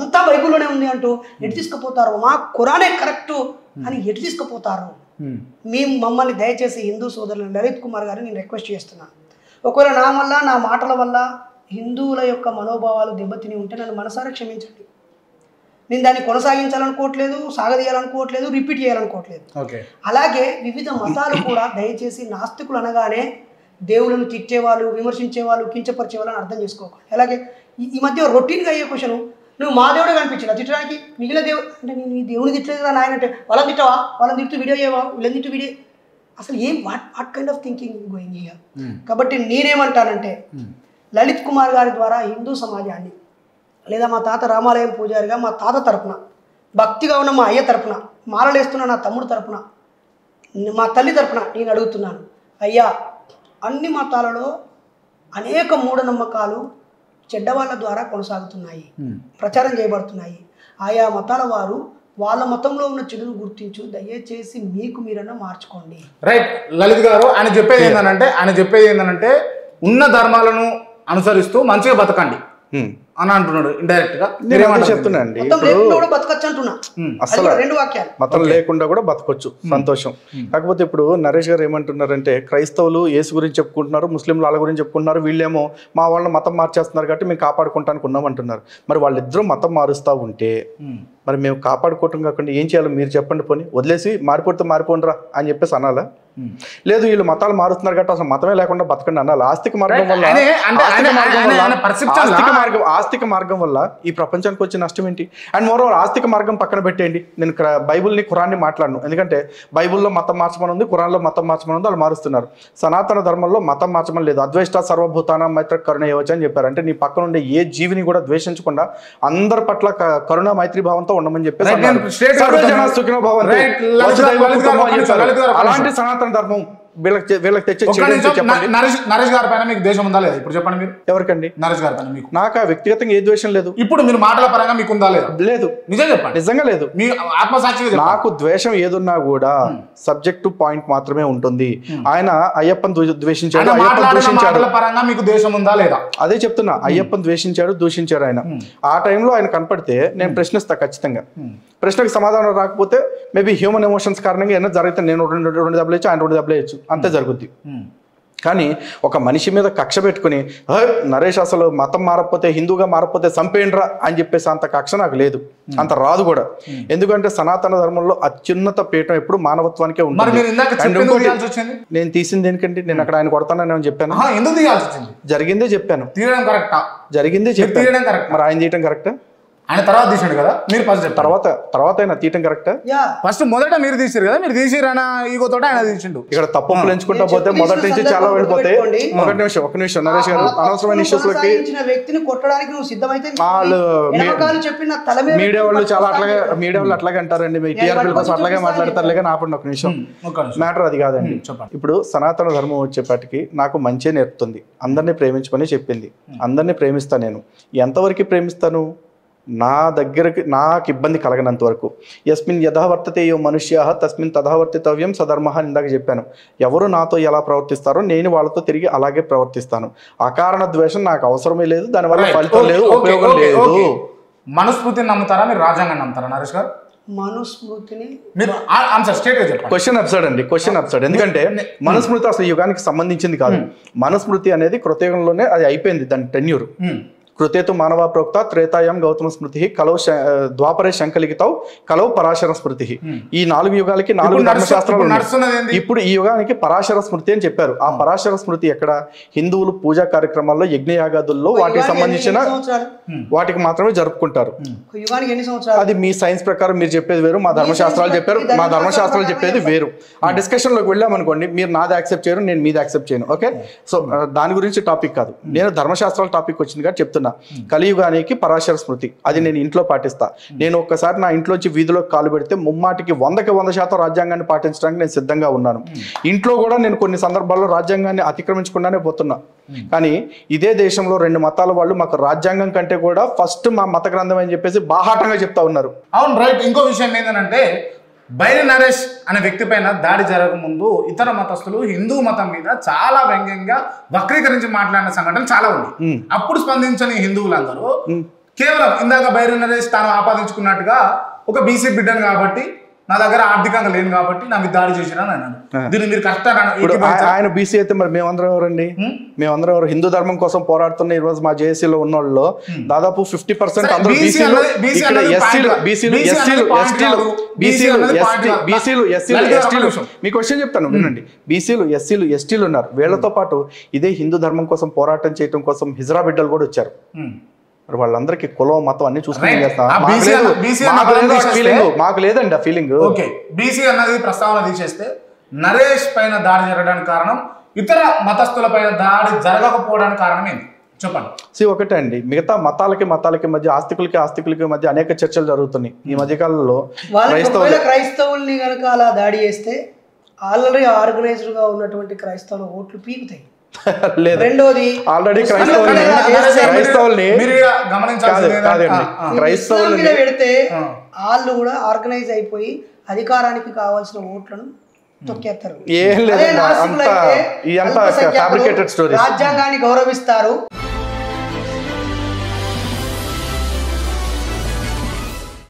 అంతా బైబిల్లోనే ఉంది అంటూ ఎటు తీసుకుపోతారు మా ఖురానే కరెక్ట్ అని ఎటు తీసుకుపోతారు ఉమ్. మేము మమ్మల్ని దయచేసి హిందూ సోదరులు లలిత్ కుమార్ గారిని నేను రిక్వెస్ట్ చేస్తున్నాను ఒకవేళ నా వల్ల నా మాటల వల్ల హిందువుల యొక్క మనోభావాలు దెబ్బతిని ఉంటే నన్ను మనసారా క్షమించండి నేను దాన్ని కొనసాగించాలనుకోవట్లేదు సాగదీయాలనుకోవట్లేదు రిపీట్ చేయాలనుకోవట్లేదు ఓకే అలాగే వివిధ మతాలు కూడా దయచేసి నాస్తికులు అనగానే దేవుళ్ళను తిట్టేవాళ్ళు విమర్శించేవాళ్ళు కించపరిచేవాళ్ళు అని అర్థం చేసుకోకండి అలాగే ఈ- ఈ మధ్య రొటీన్గా అయ్యే క్వశ్చన్ నువ్వు మా దేవుడే కనిపించిన తిట్టడానికి మిగిలిన దేవుడు అంటే నేను ఈ దేవుని తిట్టలేదు కదా నాయన అంటే వాళ్ళని తిట్టవా వాళ్ళని తిట్టు వీడియో చేయవా వీళ్ళని తిట్టు వీడియో అసలు ఏం what what kind of thinking going year um. కాబట్టి నేనేమంటానంటే ఉమ్. లలిత్ కుమార్ గారి ద్వారా హిందూ సమాజాన్ని లేదా మా తాత రామాలయం పూజారిగా మా తాత తరపున భక్తిగా ఉన్న మా అయ్య తరపున మాలలేస్తున్న నా తమ్ముడు తరపున మా తల్లి తరపున నేను అడుగుతున్నాను అయ్యా అన్ని మతాలలో అనేక మూఢనమ్మకాలు చెడ్డవాళ్ళ ద్వారా కొనసాగుతున్నాయి ఉమ్. ప్రచారం చేయబడుతున్నాయి ఆయా మతాల వారు వాళ్ళ మతంలో ఉన్న చెడును గుర్తించు దయచేసి మీకు మీరన్నా మార్చుకోండి రైట్ లలిత్ గారు ఆయన చెప్పేది ఏంటంటే ఆయన చెప్పేది ఏంటంటే ఉన్న ధర్మాలను అనుసరిస్తూ మంచిగా బతకండి హ్మ్. అని అంటున్నాడు ఇండైరెక్ట్ గా నేను అదే మీరేమంటారు? చెప్తున్నా అండి మొత్తం ఇప్పుడు లేకుండా కూడా బతకచ్చు అంటున్నా ఉమ్. అది అసలు కూడా రెండు వాక్యాలు మతం లేకుండా కూడా బతకొచ్చు సంతోషం కాకపోతే ఇప్పుడు నరేష్ గారు ఏమంటున్నారంటే క్రైస్తవులు యేసు గురించి చెప్పుకుంటున్నారు ముస్లింలు వాళ్ళ గురించి చెప్పుకుంటున్నారు వీళ్ళేమో మా వాళ్ళని మతం మార్చేస్తున్నారు కాబట్టి మేము కాపాడుకుంటానికి ఉన్నాం అంటున్నారు మరి వాళ్ళిద్దరూ మతం మారుస్తూ ఉంటే ఉమ్. మరి మేము కాపాడుకోవటం కాకుండా ఏం చేయాలో మీరు చెప్పండి పోనీ వదిలేసి మారిపోతే మారిపోండిరా అని చెప్పేసి అనాలా ఉమ్. లేదు వీళ్ళు మతాలు మారుస్తున్నారు కాబట్టి అసలు మతమే లేకుండా బతకండి అనాలి ఆస్తిక మార్గం Right. వల్ల ఆయనే- అంటే ఆస్తిక ఆయన- మార్గం ఆయన- వల్ల- ఆయన perception లా- ఆస్తిక మార్గం ఆస్తిక మార్గం వల్ల ఈ ప్రపంచానికి వచ్చే నష్టం ఏంటి అండ్ మరో ఆస్తిక మార్గం పక్కన పెట్టేయండి నేను క్ర- బైబిల్ని ఖురాన్ని మాట్లాడను ఎందుకంటే బైబిల్లో మతం మార్చమని ఉంది ఖురాన్లో మతం మార్చమని ఉంది వాళ్ళు మారుస్తున్నారు సనాతన ధర్మంలో మతం మార్చమని లేదు అద్వేష్ట సర్వభూతాన మైత్ర కరుణ ఇవ్వచ్చు అని చెప్పారు అంటే నీ పక్కన ఉండే ఏ జీవిని కూడా ద్వేషించకుండా అందరి పట్ల క- కరుణ మైత్రి భావంతో ఉండమని చెప్పేసి Right, నేను అన్నారు. straight గా సర్వే జనా అడుగుతాను. సుఖినో భవంతు. Right, లలిత్ వసుదైవ గారు, లలిత్ గారు, కుటుంబం ఒక్క అని నిమిషం, చెప్పారు. లలిత్ గారు, ఒక్క అలాంటి నిమిషం. సనాతన ధర్మం వీళ్ళకి చే- వీళ్ళకి తెచ్చే ఒక్క చెడు ఏంటో నిమిషం చెప్పండి న- నరేష్ నరేష్ గారి పైన మీకు దేశం ఉందా లేదా ఇప్పుడు చెప్పండి మీరు ఎవరికండి నరేష్ గారి పైన మీకు నాకు ఆ వ్యక్తిగతంగా ఏ ద్వేషం లేదు ఇప్పుడు మీరు మాటల పరంగా మీకు ఉందా లేదా లేదు నిజం చెప్పండి నిజంగా లేదు మీ ఆత్మసాక్షిగా చెప్పండి నాకు ద్వేషం ఏదున్నా కూడా సబ్జెక్టు పాయింట్ మాత్రమే ఉంటుంది ఆయన అయ్యప్పని ద్వే- ద్వేషించాడు ఆయన అయ్యప్పని మాట్లాడిన దూషించాడు మాటల పరంగా మీకు దేశం ఉందా లేదా అదే చెప్తున్నా అయ్యప్పని ద్వేషించాడు దూషించాడు ఆయన ఆ టైంలో ఆయన కనపడితే నేను ప్రశ్నిస్తా ఖచ్చితంగా ప్రశ్నకు సమాధానం రాకపోతే మేబీ హ్యూమన్ ఎమోషన్స్ కారణంగా ఏమైనా జరిగితే నేను రెండు రెండు దెబ్బలు ఇచ్చు ఆయన రెండు దెబ్బలు ఇచ్చు అంతే జరుగుద్ది ఉమ్. కానీ ఒక మనిషి మీద కక్ష పెట్టుకుని "హే, నరేష్ అసలు మతం మారకపోతే హిందూగా మారకపోతే చంపేయండ్రా అని చెప్పేసి అంత కక్ష నాకు లేదు అంత రాదు కూడా ఎందుకంటే సనాతన ధర్మంలో అత్యున్నత పీఠం ఎప్పుడు మానవత్వానికే మరి ఉంటుంది మీరు ఇందాక And చెప్పి ఎందుకు ఇంకోటి, తీయాల్సి వచ్చింది నేను తీసింది ఎందుకంటే నేను అక్కడ ఆయన కొడతానని ఏమని చెప్పాను ఆహా, ఎందుకు తీయాల్సి వచ్చింది జరిగిందే చెప్పాను తీయడం కరెక్టా జరిగిందే మీరు చెప్పాను తీయడం కరెక్ట్ మరి ఆయన తీయటం కరెక్టా ఆయన తర్వాత తీసాడు కదా మీరు ఫస్ట్ చెప్తారు తర్వాత తర్వాత ఆయన తీయటం కరెక్టా యా ఫస్ట్ మొదట మీరు తీసారు కదా మీరు తీసిరు అన్న ఈగో తోట ఆయన తీసిండు ఇక్కడ తప్పు ఎంచుకుంటా నేను పోతే చెప్పిన మొదటి నుంచి చాలా సందర్భం వెళ్ళిపోతాయి గుర్తుపెట్టుకోండి. ఒక నిమిషం ఒక నిమిషం నరేష్ గారు ఆ తప్పును అనవసరమైన ఇష్యూస్ లోకి కొనసాగించిన వ్యక్తిని కొట్టడానికి నువ్వు సిద్ధమైతే వాళ్ళు మీ- ఎడమకాలు చెప్పిన తల మీద మీడియా వాళ్ళు పెట్టుకుని చాలా అట్లాగే కొనసాగించు. మీడియా వాళ్ళు అట్లాగే అంటారండి మీ నేను టీఆర్పీ వాటి కోసం గురించి అట్లాగే చూపిస్తాను మాట్లాడతారు లేక ఆపండి ఒక నిమిషం ఒక్క నిమిషం. మ్యాటర్ అది కాదండి చెప్పండి. ఇప్పుడు సనాతన ధర్మం వచ్చేపాటికి నాకు మంచి నేర్పుతుంది అందరినీ ప్రేమించమని చెప్పింది అందరినీ ప్రేమిస్తాను నేను ఎంతవరకు ప్రేమిస్తాను నా దగ్గరకి నాకు ఇబ్బంది కలగనంత వరకు యస్మిన్ యథావర్తతే యో మనుష్య తస్మిన్ తథావర్తితవ్యం సధర్మ అని ఇందాక చెప్పాను ఎవరు నాతో ఎలా ప్రవర్తిస్తారో నేను వాళ్ళతో తిరిగి అలాగే ప్రవర్తిస్తాను అకారణ ద్వేషం నాకు అవసరమే లేదు దానివల్ల Right. ఫలితం లేదు Okay, ఉపయోగం okay, లేదు okay. మనస్ఫృతిని నమ్ముతారా మీరు రాజ్యాంగాన్ని నమ్ముతారా నరేష్ గారు మనుస్మృతిని మీరు ఆన్సర్ స్టేట్ గా చెప్పండి క్వశ్చన్ అబ్సర్డ్ అండి క్వశ్చన్ అబ్సర్డ్ ఎందుకంటే మనుస్మృతి అసలు యుగానికి సంబంధించింది కాదు మనుస్మృతి అనేది కృతయుగంలోనే అది అయిపోయింది దాని టెన్యూర్ ఉమ్. కృతేతు మానవ ప్రోక్త త్రేతాయం గౌతమ స్మృతి కలవు శ- ద్వాపరే శంకలిగితావు కలవు పరాశర స్మృతి ఈ నాలుగు యుగాలకి నాలుగు ఇప్పుడు నడుస్తు- ధర్మశాస్త్రాలు ఇప్పుడు ఉన్నాయి. నడుస్తున్నది ఏంది? ఇప్పుడు ఈ యుగానికి పరాశర స్మృతి అని చెప్పారు ఆ పరాశర స్మృతి ఎక్కడ హిందువులు పూజా కార్యక్రమాల్లో యజ్ఞయాగాదుల్లో ఒక వాటికి యుగానికి సంబంధించిన ఎన్ని సంవత్సరాలు వాటికి మాత్రమే జరుపుకుంటారు ఒక యుగానికి ఎన్ని సంవత్సరాలు అది మీ సైన్స్ ప్రకారం మీరు చెప్పేది వేరు మా ధర్మశాస్త్రాలు చెప్పారు మీ మా ధర్మశాస్త్రాల ధర్మశాస్త్రాలు ప్రకారం చెప్పేది వేరు ఆ డిస్కషన్ లోకి వెళ్ళామనుకోండి మీరు నాది యాక్సెప్ట్ చేయరు నేను మీది యాక్సెప్ట్ చేయను ఓకే సో ఆ, దాని గురించి టాపిక్ కాదు నేను ధర్మశాస్త్రాల టాపిక్ వచ్చింది కాబట్టి చెప్తున్నా కలియుగానికి పరాశర స్మృతి అది నేను ఇంట్లో పాటిస్తా నేను ఒక్కసారి నా ఇంట్లోంచి వీధిలోకి కాలు పెడితే ముమ్మాటికి వందకి వంద శాతం రాజ్యాంగాన్ని పాటించడానికి నేను సిద్ధంగా ఉన్నాను ఇంట్లో కూడా నేను కొన్ని సందర్భాల్లో రాజ్యాంగాన్ని అతిక్రమించకుండానే పోతున్నా కానీ ఇదే దేశంలో రెండు మతాల వాళ్ళు మాకు రాజ్యాంగం కంటే కూడా ఫస్ట్ మా మత గ్రంథం అని చెప్పేసి బాహాటంగా చెప్తా ఉన్నారు అవును రైట్ ఇంకో విషయం ఏంటంటే బైరి నరేష్ అనే వ్యక్తి పైన దాడి జరగకముందు ఇతర మతస్థులు హిందూ మతం మీద చాలా వ్యంగ్యంగా వక్రీకరించి మాట్లాడిన సంఘటనలు చాలా ఉన్నాయి అప్పుడు స్పందించని హిందువులందరూ కేవలం ఇందాక బైరి నరేష్ తాను ఆపాదించుకున్నట్టుగా ఒక బీసీ బిడ్డను కాబట్టి నా దగ్గర ఆర్థికంగా లేను కాబట్టి నా మీద దాడి చేసిన అని అన్నాను దీన్ని మీరు కరెక్ట్ ఇప్పుడు ఆ- ఆయన బీసీ అయితే మరి మేమందరం ఎవరండి మేమందరం ఎవరు హిందూ ధర్మం కోసం పోరాడుతున్న ఈ రోజు మా జేఏసీలో ఉన్న వాళ్ళు దాదాపు ఫిఫ్టీ పర్సెంట్ సరే, అందరూ BC బీసీలు అన్నది- BC ఇక్కడ అన్నది ఎస్సీలు point కాదు. బీసీలు BC ఎస్సీలు అన్నది point ఎస్టీలు కాదు. బీసీలు BC అన్నది point ఎస్టీ కాదు. బీసీలు ఎస్సీలు లలిత, ఒక ఎస్టీలు నిమిషం. మీ క్వశ్చన్ చెప్తాను వినండి బీసీలు ఎస్సీలు ఎస్టీలు ఉన్నారు వీళ్ళతో పాటు ఇదే హిందూ ధర్మం కోసం పోరాటం చేయడం కోసం హిజ్రా బిడ్డలు కూడా వచ్చారు మరి వాళ్ళందరికీ కులం మతం అన్ని చూసుకుని Right. చేస్తాం ఆ మాకు BC లేదు అన్న- BC అన్న మాకు లేదు పదం ఆ తీసేస్తే- ఫీలింగ్ మాకు లేదండి ఆ ఫీలింగ్ ఓకే బీసీ అన్నది ప్రస్తావన తీసేస్తే నరేష్ పైన దాడి జరగడానికి కారణం ఇతర మతస్థుల పైన దాడి జరగకపోవడానికి కారణం ఏంటి చెప్పండి సి ఒకటే అండి మిగతా మతాలకి మతాలకి మధ్య ఆస్తికులకి ఆస్తికులకి మధ్య అనేక చర్చలు జరుగుతున్నాయి ఈ మధ్య కాలంలో వాళ్ళకి క్రైస్తవులు ఒకవేళ క్రైస్తవుల్ని కనుక అలా దాడి చేస్తే ఆల్రెడీ ఆర్గనైజ్డ్ గా ఉన్నటువంటి క్రైస్తవుల ఓట్లు పీకుతాయి లేదు రెండోది ఆల్రెడీ ముస్లింల క్రైస్తవుల్ని మీద చేస్తే క్రైస్తవుల్ని మీరు ఇక గమనించాల్సింది కాదు, కాదండి. ఏంటంటే- ఆ, ఆ. ఈ క్రైస్తవులని- ముస్లింల మీద పెడితే ఆ. వాళ్ళు కూడా ఆర్గనైజ్ అయిపోయి అధికారానికి కావాల్సిన ఓట్లను తొక్కేస్తారు ఏం అదే లేదండి నాస్తికులు అంతా అయితే ఈ అంతా అల్పసంఖ్యాకులు ఫ్యాబ్రికేటెడ్ స్టోరీస్ రాజ్యాంగాన్ని గౌరవిస్తారు